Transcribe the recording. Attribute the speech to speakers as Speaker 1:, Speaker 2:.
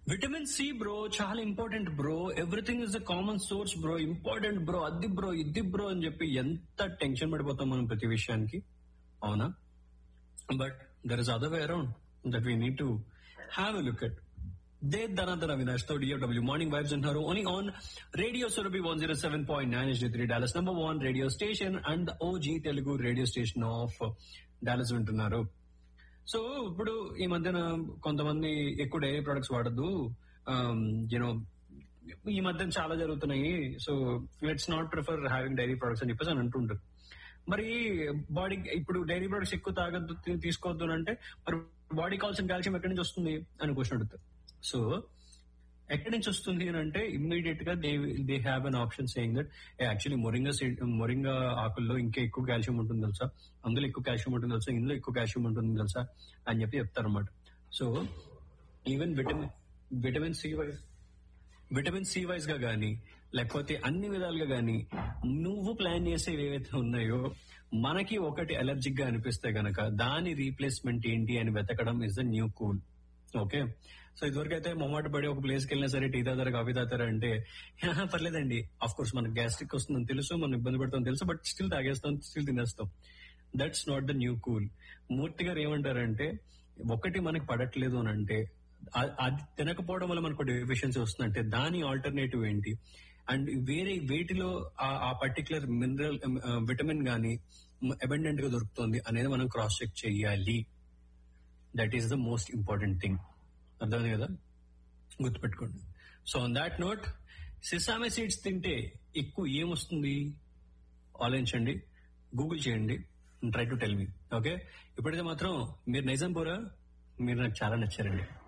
Speaker 1: vitamin C bro చాలా important bro everything is a common source bro important bro అది bro ఇది bro అని చెప్పి ఎంత టెన్షన్ పడిపోతాం మనం ప్రతి విషయానికి అవునా but there is other way around that we need to have a look at they Dhanadhan Avinash తో డిఎఫ్డబ్ల్యూ మార్నింగ్ వైబ్స్ అంటున్నారు only on radio Surabhi one zero seven point nine S three Dallas number one radio station and OG Telugu radio station of Dallas వింటున్నారు so ఇప్పుడు ఈ మధ్యన కొంతమంది ఎక్కువ dairy products వాడద్దు you know ఈ మధ్యన చాలా జరుగుతున్నాయి so let's not prefer having dairy products అని చెప్పేసి అని అంటుంటారు మరి బాడీ ఇప్పుడు డైరీ ప్రొడక్ట్స్ ఎక్కువ తాగద్దు తీ- తీసుకోవద్దు అని అంటే మరి బాడీ కావాల్సిన కాల్షియం ఎక్కడి నుంచి వస్తుంది అని క్వశ్చన్ అడుగుతారు సో ఎక్కడి నుంచి వస్తుంది అని అంటే ఇమ్మీడియట్ గా they they have an option saying that actually moringa seed moringa ఆకుల్లో ఇంకా ఎక్కువ కాల్షియం ఉంటుంది తెలుసా అందులో ఎక్కువ కాల్షియం ఉంటుంది తెలుసా ఇందులో ఎక్కువ కాల్షియం ఉంటుంది తెలుసా అని చెప్పి చెప్తారు అనమాట so even vitamin vitamin C wise vitamin C wise గా గానీ లేకపోతే అన్ని విధాలుగా గానీ నువ్వు ప్లాన్ చేసేవి ఏవైతే ఉన్నాయో మనకి ఒకటి అలర్జిక్ గా అనిపిస్తే గనక దాని రీప్లేస్మెంట్ ఏంటి అని వెతకడం is the new cool okay so ఇదివరకు అయితే మొమ్మాట పడి ఒక ప్లేస్కి వెళ్ళినా సరే టీ తాతారా కాఫీ తాతారా అంటే "ఆహా, పర్లేదండి ఆఫ్ కోర్స్ మనకు గ్యాస్ట్రిక్ వస్తుందని తెలుసు మనం ఇబ్బంది పడతాం తెలుసు బట్ స్టిల్ తాగేస్తాం స్టిల్ తినేస్తాం that's not the new cool Murthy garu ఏమంటారంటే ఒకటి మనకి పడట్లేదు అని అంటే ఆ- అది తినకపోవడం వల్ల మనకు డెఫిషియన్సీ వస్తుందంటే దాని ఆల్టర్నేటివ్ ఏంటి అండ్ వేరే వేటిలో ఆ- ఆ పర్టికులర్ మినరల్ విటమిన్ గానీ అబెండెంట్ గా దొరుకుతుంది అనేది మనం క్రాస్ చెక్ చేయాలి that is the most important thing అర్థమైంది కదా గుర్తుపెట్టుకోండి so on that note sesame seeds తింటే ఎక్కువ ఏమొస్తుంది ఆలోచించండి గూగుల్ చేయండి try to tell me okay ఇప్పుడైతే మాత్రం మీరు నైజాంపూరా మీరు నాకు చాలా నచ్చారండి